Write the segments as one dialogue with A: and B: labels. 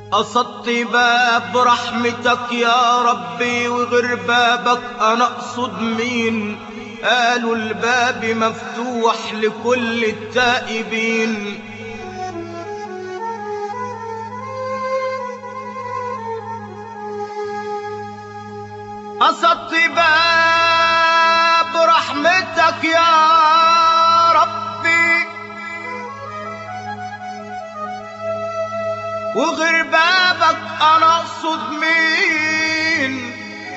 A: قصدت باب رحمتك يا ربي وغير بابك انا اقصد مين قالوا الباب مفتوح لكل التائبين قصدت باب رحمتك يا ربي وغير بابك انا اقصد مين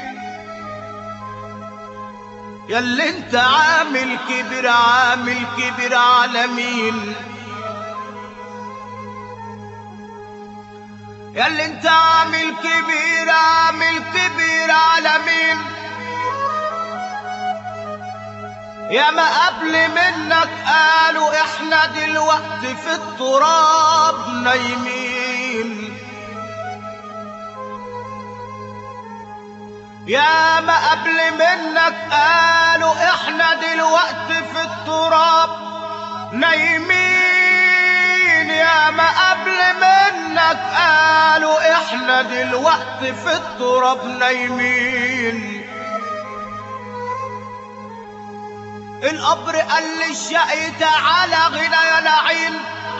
A: ياللي انت عامل كبير عامل كبير على مين ياللي انت عامل كبير عامل كبير على مين يا ما قبل منك قالوا احنا دلوقتي في التراب نايمين يا ما قبل منك قالوا احنا دلوقتي في التراب نايمين يا ما قبل منك قالوا احنا دلوقتي في التراب نايمين القبر قال للشقي تعالى غنى يا لعين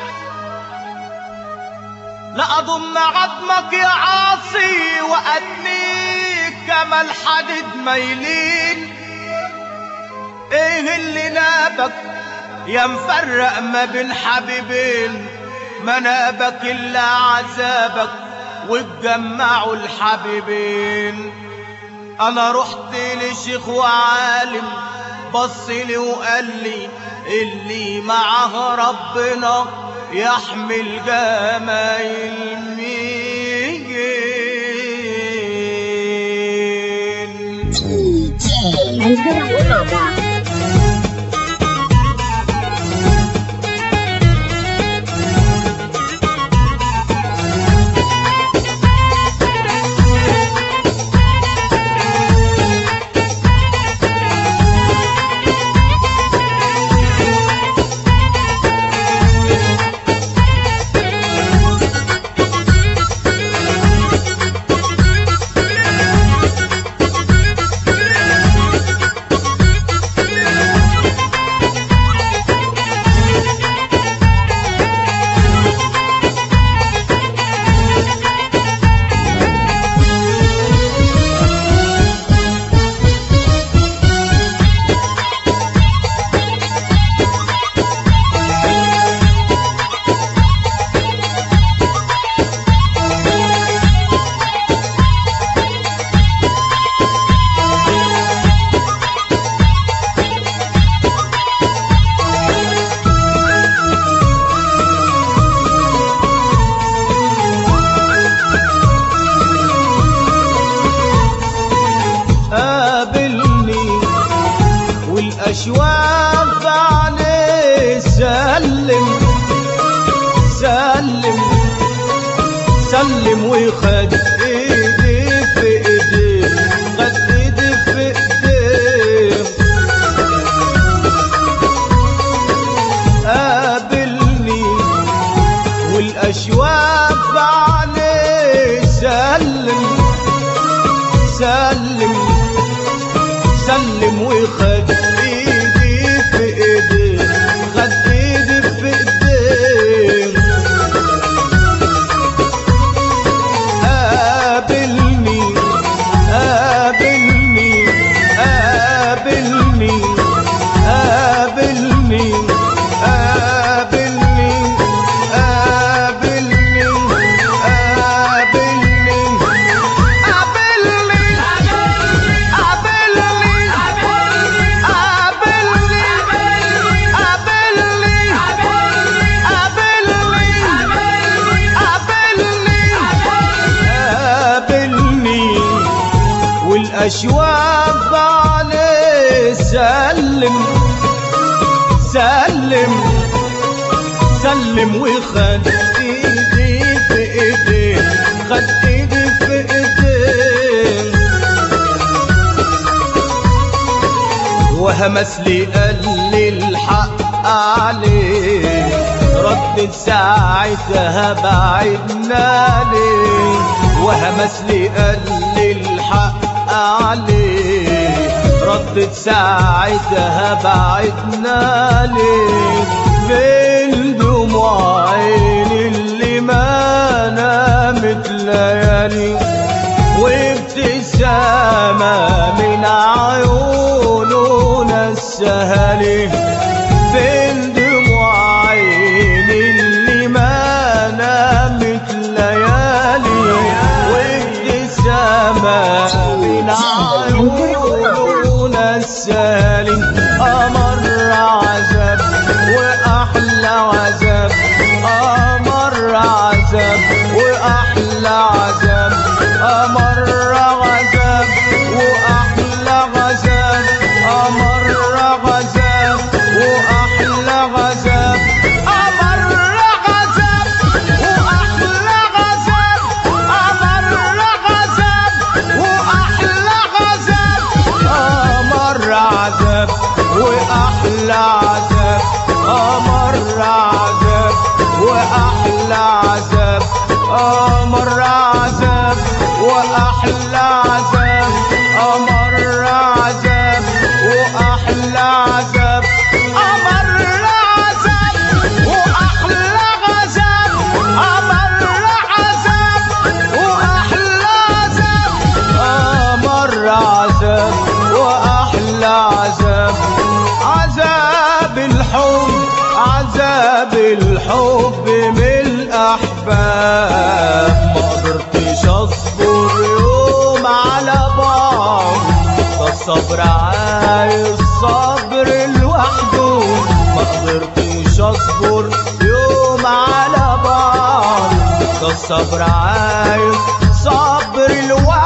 A: لا اضم عظمك يا عاصي وادنيك كما الحديد ميلين ايه اللي نابك يا مفرق ما بين حبيبين ما نابك الا عذابك واتجمعوا الحبيبين انا رحت لشيخ وعالم بص لي وقال لي اللي معاه ربنا يحمل جمايل مين
B: الفرق الرابعة
A: قابلني والاشواق عليه سلم سلم سلم وخد ايدي في ايدي خد ايدي في ايدي قابلني والاشواق عليه سلم سلم سلم وخد ايدي في ايدي خد ايدي في ايدي قابلني قابلني قابلني قابلني قابلني قابلني قابلني قابلني قابلني قابلني قابلني قابلني قابلني والاشواق عليه سلم سلم سلم وخد ايدي في ايدي خد ايدي في ايدي وهمس لي قال لي الحق عليه ردت ساعتها بعدنا ليه وهمس لي قال لي الحق عليه ردت ساعتها بعدنا ليه فين دموع عيني اللي ما نامت ليالي وابتسامة من عيونه نسهلي فين دموع عيني اللي ما نامت ليالي وابتسامة من عيونه نسهلي أمر عذاب وأحلى عذاب أمر عذاب وأحلى عذاب أمر عذاب وأحلى عذاب أمر عذاب وأحلى عذاب أمر عذاب وأحلى عذاب أمر عذاب وأحلى عذاب أمر عذاب وأحلى عذاب أمر عذاب وأحلى عذاب أمر عذاب وأحلى عذاب أمر عذاب وأحلى عذاب أمر عذاب وأحلى عذاب أمر عذاب وأحلى عذاب أمر عذاب وأحلى عذاب عذاب الحب عذاب الحب من الأحباب ما قدرتش أصبر يوم على بعض ده الصبر عايز صبر لوحده ما قدرتش أصبر يوم على بعض ده الصبر عايز صبر لوحده